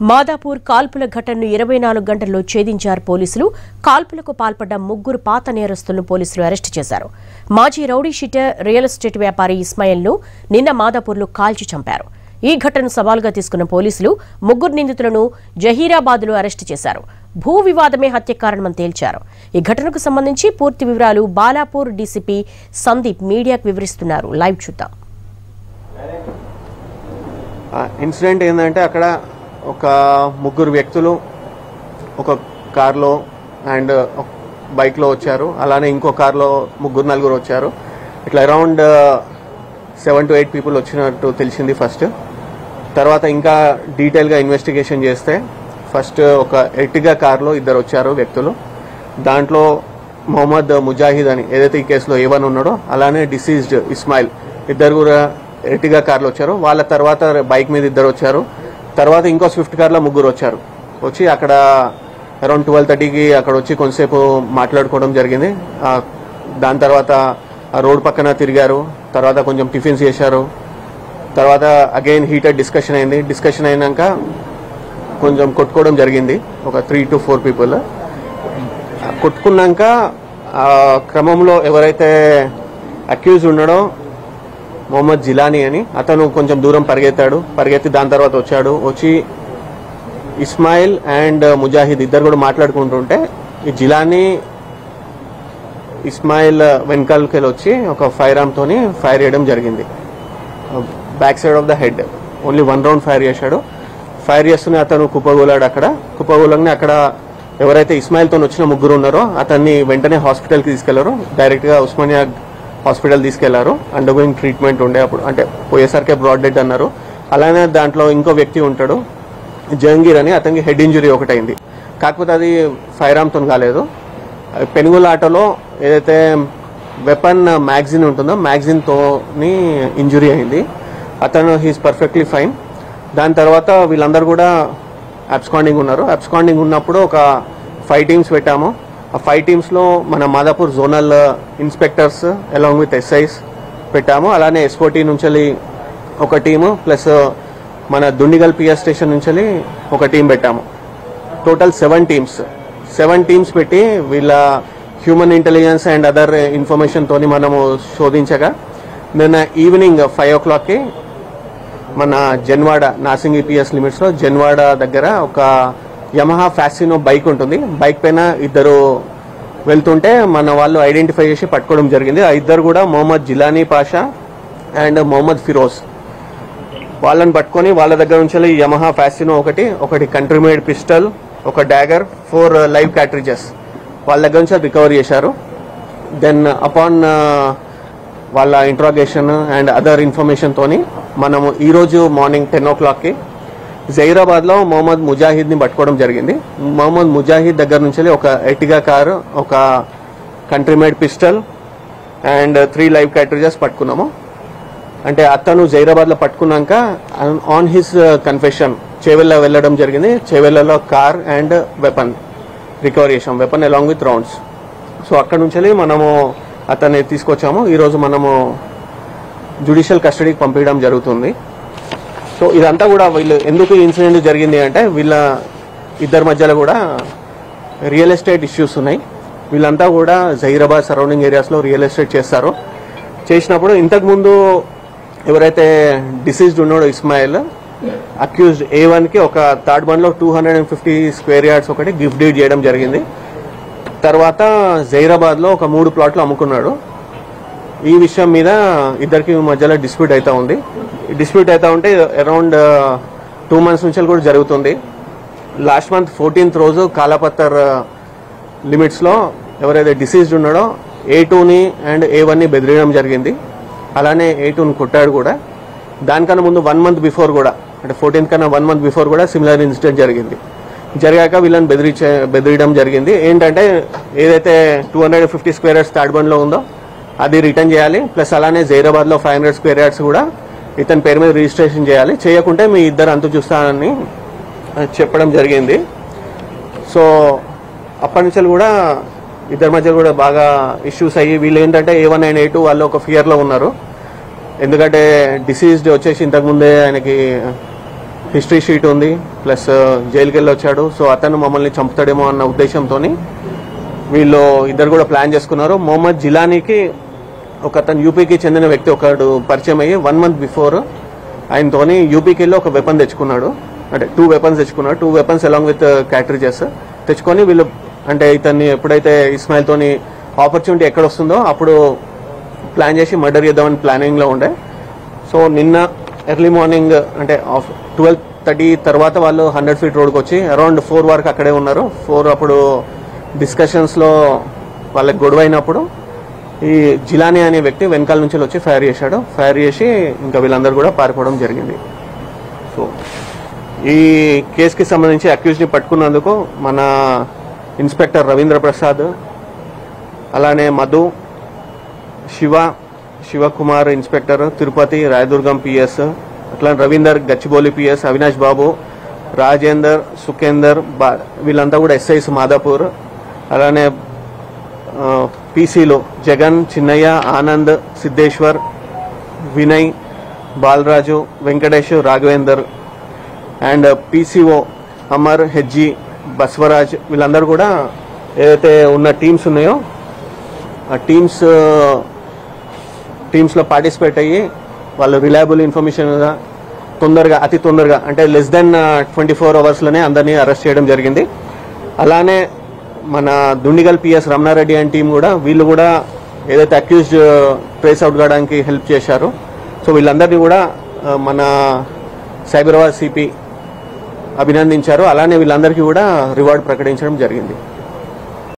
మాదాపూర్ కాల్పుల ఘటనను ఇరవై నాలుగు గంటల్లో ఛేదించారు పోలీసులు కాల్పులకు పాల్పడ్డ ముగ్గురు పాత నేరస్తులను పోలీసులు అరెస్టు చేశారు మాజీ రౌడీ షీటర్ రియల్ ఎస్టేట్ వ్యాపారి ఇస్మాయిల్ను నిన్న మాదాపూర్లో కాల్చి చంపారు ఈ ఘటనను సవాలుగా తీసుకున్న పోలీసులు ముగ్గురు నిందితులను జహీరాబాద్లో అరెస్టు చేశారు భూ వివాదమే హత్య కారణమని తేల్చారు ఈ ఘటనకు సంబంధించి పూర్తి వివరాలు బాలాపూర్ డీసీపీ సందీప్ మీడియాకు వివరిస్తున్నారు లైవ్ చూద్దాం ఇన్సిడెంట్ ఏంటంటే అక్కడ ఒక ముగ్గురు వ్యక్తులు ఒక కార్లో అండ్ బైక్లో వచ్చారు అలానే ఇంకో కార్లో ముగ్గురు నలుగురు వచ్చారు ఇట్లా around seven to eight people వచ్చినట్టు తెలిసింది ఫస్ట్ తర్వాత ఇంకా డీటెయిల్గా ఇన్వెస్టిగేషన్ చేస్తే ఫస్ట్ ఒక ఎర్టిగా కార్లో ఇద్దరు వచ్చారు వ్యక్తులు దాంట్లో మొహమ్మద్ ముజాహిద్ అని ఏదైతే ఈ కేసులో ఏవన్ ఉన్నాడో అలానే డిసీజ్డ్ ఇస్మాయిల్ ఇద్దరు కూడా ఎర్టిగా కార్లో వచ్చారు వాళ్ళ తర్వాత బైక్ మీద ఇద్దరు వచ్చారు తర్వాత ఇంకో స్విఫ్ట్ కార్లో ముగ్గురు వచ్చారు వచ్చి అక్కడ అరౌండ్ ట్వెల్వ్ థర్టీకి అక్కడ వచ్చి కొంతసేపు మాట్లాడుకోవడం జరిగింది ఆ, దాని తర్వాత ఆ రోడ్ పక్కన తిరిగారు తర్వాత కొంచెం టిఫిన్స్ చేశారు తర్వాత అగైన్ హీటెడ్ డిస్కషన్ అయింది డిస్కషన్ అయినాక కొంచెం కొట్టుకోవడం జరిగింది ఒక త్రీ టు ఫోర్ పీపుల్ కొట్టుకున్నాక ఆ క్రమంలో ఎవరైతే అక్యూజ్ ఉన్నాడో మొహమ్మద్ జిలానీ అని అతను కొంచెం దూరం పరిగెత్తాడు పరిగెత్తి దాని తర్వాత వచ్చాడు వచ్చి ఇస్మాయిల్ అండ్ ముజాహిద్ ఇద్దరు కూడా మాట్లాడుకుంటుంటే ఈ జిలానీ ఇస్మాయిల్ వెనకాలకి వచ్చి ఒక ఫైర్ తోని ఫైర్ చేయడం జరిగింది back side of the head only one round fire చేశాడు ఫైర్ చేస్తూనే అతను కుప్పగూలాడు అక్కడ కుప్పగూలంగానే అక్కడ ఎవరైతే ఇస్మాయిల్తో వచ్చిన ముగ్గురు ఉన్నారో అతన్ని వెంటనే హాస్పిటల్కి తీసుకెళ్లారు డైరెక్ట్గా ఉస్మానియా హాస్పిటల్ తీసుకెళ్లారు అండర్ గోయింగ్ ట్రీట్మెంట్ ఉండే అప్పుడు అంటే పోయేసరికే బ్రాడ్ డెడ్ అన్నారు అలానే దాంట్లో ఇంకో వ్యక్తి ఉంటాడు జహంగీర్ అని అతనికి హెడ్ ఇంజురీ ఒకటైంది కాకపోతే అది ఫైర్ ఆమ్తో కాలేదు పెనుగుల ఆటోలో ఏదైతే వెపన్ మ్యాగజిన్ ఉంటుందో మ్యాగజిన్తోని ఇంజురీ అయింది అతను హీస్ పర్ఫెక్ట్లీ ఫైన్ దాని తర్వాత వీళ్ళందరూ కూడా అబ్స్కాండింగ్ ఉన్నారు అబ్స్కాండింగ్ ఉన్నప్పుడు ఒక ఫైవ్ టీమ్స్ పెట్టాము ఆ ఫైవ్ టీమ్స్లో మన Madhapur zonal inspectors along with SIs పెట్టాము అలానే ఎస్ఓటీ నుంచి ఒక టీము ప్లస్ మన దుండిగల్ పిఎస్ స్టేషన్ నుంచి ఒక టీం పెట్టాము total seven teams seven teams పెట్టి వీళ్ళ human intelligence and other information తోని మనము శోధించగా నిన్న ఈవినింగ్ ఫైవ్ ఓ క్లాక్కి మన జన్వాడ నాసింగ్ ఈపీఎస్ లిమిట్స్లో జన్వాడ దగ్గర ఒక యమహా ఫ్యాసినో బైక్ ఉంటుంది బైక్ పైన ఇద్దరు వెళ్తుంటే మన వాళ్ళు ఐడెంటిఫై చేసి పట్టుకోవడం జరిగింది ఆ ఇద్దరు కూడా మొహమ్మద్ జిలానీ పాషా అండ్ మొహమ్మద్ ఫిరోజ్ వాళ్ళని పట్టుకొని వాళ్ళ దగ్గర నుంచి యమహా ఫ్యాసినో ఒకటి ఒకటి కంట్రీ మేడ్ పిస్టల్ ఒక డాగర్ ఫోర్ లైవ్ క్యాట్రిజెస్ వాళ్ళ దగ్గర నుంచి రికవర్ చేశారు దెన్ అపాన్ వాళ్ళ ఇంట్రాగేషన్ అండ్ అదర్ ఇన్ఫర్మేషన్ తోని మనము ఈరోజు మార్నింగ్ టెన్ ఓ క్లాక్కి జైరాబాద్లో మొహమ్మద్ ముజాహిద్ని పట్టుకోవడం జరిగింది మొహమ్మద్ ముజాహిద్ దగ్గర నుంచి ఒక ఎటిగా కారు ఒక country made pistol and three live cartridges పట్టుకున్నాము అంటే అతను జైరాబాద్లో పట్టుకున్నాక ఆన్ హిస్ కన్ఫెషన్ చేవెళ్ళ వెళ్ళడం జరిగింది చేవెళ్ళలో కార్ అండ్ వెపన్ రికవర్ చేసాం weapon along with rounds so అక్కడ నుంచి మనము అతన్ని తీసుకొచ్చాము ఈరోజు మనము జుడిషియల్ కస్టడీకి పంపించడం జరుగుతుంది సో ఇదంతా కూడా వీళ్ళు ఎందుకు ఇన్సిడెంట్ జరిగింది అంటే వీళ్ళ ఇద్దరి మధ్యలో కూడా రియల్ ఎస్టేట్ ఇష్యూస్ ఉన్నాయి వీళ్ళంతా కూడా జహీరాబాద్ సరౌండింగ్ ఏరియాస్లో రియల్ ఎస్టేట్ చేస్తారు చేసినప్పుడు ఇంతకుముందు ఎవరైతే డిసీజ్డ్ ఉన్నాడో ఇస్మాయిల్ అక్యూజ్డ్ ఏ వన్కి ఒక థర్డ్ వన్లో two hundred and fifty square yards ఒకటి గిఫ్ట్ డీడ్ చేయడం జరిగింది తర్వాత జైరాబాద్లో ఒక మూడు ప్లాట్లు అమ్ముకున్నాడు ఈ విషయం మీద ఇద్దరికి మధ్యలో డిస్ప్యూట్ అవుతా ఉంది డిస్ప్యూట్ అవుతా ఉంటే అరౌండ్ టూ మంత్స్ నుంచి కూడా జరుగుతుంది లాస్ట్ మంత్ ఫోర్టీన్త్ రోజు కాలాపత్తర్ లిమిట్స్లో ఎవరైతే డిసీజ్డ్ ఉన్నాడో ఏ టూని అండ్ ఏ వన్ని బెదిరియడం జరిగింది అలానే ఏ టూని కొట్టాడు కూడా దానికన్నా ముందు వన్ మంత్ బిఫోర్ కూడా అంటే ఫోర్టీన్త్ కన్నా వన్ మంత్ బిఫోర్ కూడా సిమిలర్ ఇన్సిడెంట్ జరిగింది జరిగాక వీళ్ళని బెదిరించే బెదిరియడం జరిగింది ఏంటంటే ఏదైతే two hundred fifty square yards తాడ్బండ్లో ఉందో అది రిటర్న్ చేయాలి ప్లస్ అలానే జైరాబాద్లో ఫైవ్ హండ్రెడ్ స్క్వేర్ యార్డ్స్ కూడా ఇతని పేరు మీద రిజిస్ట్రేషన్ చేయాలి చేయకుంటే మీ ఇద్దరు అంతు చూస్తానని ఆ, చెప్పడం జరిగింది సో అప్పటి నుంచి కూడా ఇద్దరి మధ్య కూడా బాగా ఇష్యూస్ అయ్యి వీళ్ళు ఏంటంటే A one and A two వాళ్ళు ఒక ఫియర్లో ఉన్నారు ఎందుకంటే డిసీజ్డ్ వచ్చేసి ఇంతకుముందే ఆయనకి హిస్టరీ షీట్ ఉంది ప్లస్ జైలుకి వెళ్ళి వచ్చాడు సో అతను మమ్మల్ని చంపుతాడేమో అన్న ఉద్దేశంతో వీళ్ళు ఇద్దరు కూడా ప్లాన్ చేసుకున్నారు మొహమ్మద్ జిలానీకి ఒక అతను యూపీకి చెందిన వ్యక్తి ఒకడు పరిచయం అయ్యి వన్ మంత్ బిఫోర్ ఆయనతోని యూపీకి వెళ్ళి ఒక వెపన్ తెచ్చుకున్నాడు అంటే టూ వెపన్స్ తెచ్చుకున్నాడు two weapons along with cartridges తెచ్చుకొని వీళ్ళు అంటే ఇతన్ని ఎప్పుడైతే ఇస్మాయిల్తోని ఆపర్చునిటీ ఎక్కడ వస్తుందో అప్పుడు ప్లాన్ చేసి మర్డర్ చేద్దామని ప్లానింగ్లో ఉండే సో నిన్న ఎర్లీ మార్నింగ్ అంటే ట్వెల్వ్ థర్టీ తర్వాత వాళ్ళు హండ్రెడ్ ఫీట్ రోడ్కి వచ్చి అరౌండ్ ఫోర్ వరకు అక్కడే ఉన్నారు ఫోర్ అప్పుడు డిస్కషన్స్లో వాళ్ళకి గొడవ అయినప్పుడు ఈ జిలానీ అనే వ్యక్తి వెనకాల నుంచి వచ్చి ఫైర్ చేశాడు ఫైర్ చేసి ఇంకా వీళ్ళందరూ కూడా పారిపోవడం జరిగింది సో ఈ కేసుకి సంబంధించి అక్యూజ్ని పట్టుకున్నందుకు మన ఇన్స్పెక్టర్ రవీంద్ర ప్రసాద్ అలానే మధు శివ శివకుమార్ ఇన్స్పెక్టర్ తిరుపతి రాయదుర్గం పిఎస్ అట్లా రవీందర్ గచ్చిబౌలి పిఎస్ అవినాష్ బాబు రాజేందర్ సుఖేందర్ బా వీళ్ళంతా కూడా ఎస్ఐస్ మాదాపూర్ అలానే పీసీలో జగన్ చిన్నయ్య ఆనంద్ సిద్ధేశ్వర్ వినయ్ బాలరాజు వెంకటేష్ రాఘవేందర్ అండ్ పీసీఓ అమర్ హెజ్జి బస్వరాజ్ వీళ్ళందరూ కూడా ఏదైతే ఉన్న టీమ్స్ ఉన్నాయో ఆ టీమ్స్ టీమ్స్లో పార్టిసిపేట్ అయ్యి వాళ్ళు రిలయబుల్ ఇన్ఫర్మేషన్ తొందరగా అతి తొందరగా అంటే లెస్ దెన్ ట్వంటీ ఫోర్ అవర్స్లోనే అందరినీ అరెస్ట్ చేయడం జరిగింది అలానే మన Dundigal PS Ramanareddy and team కూడా వీళ్ళు కూడా ఏదైతే అక్యూజ్డ్ ట్రేస్ అవుట్ కావడానికి హెల్ప్ చేశారో సో వీళ్ళందరినీ కూడా ఆ, మన సైబరాబాద్ సిపి అభినందించారు అలానే వీళ్ళందరికీ కూడా రివార్డ్ ప్రకటించడం జరిగింది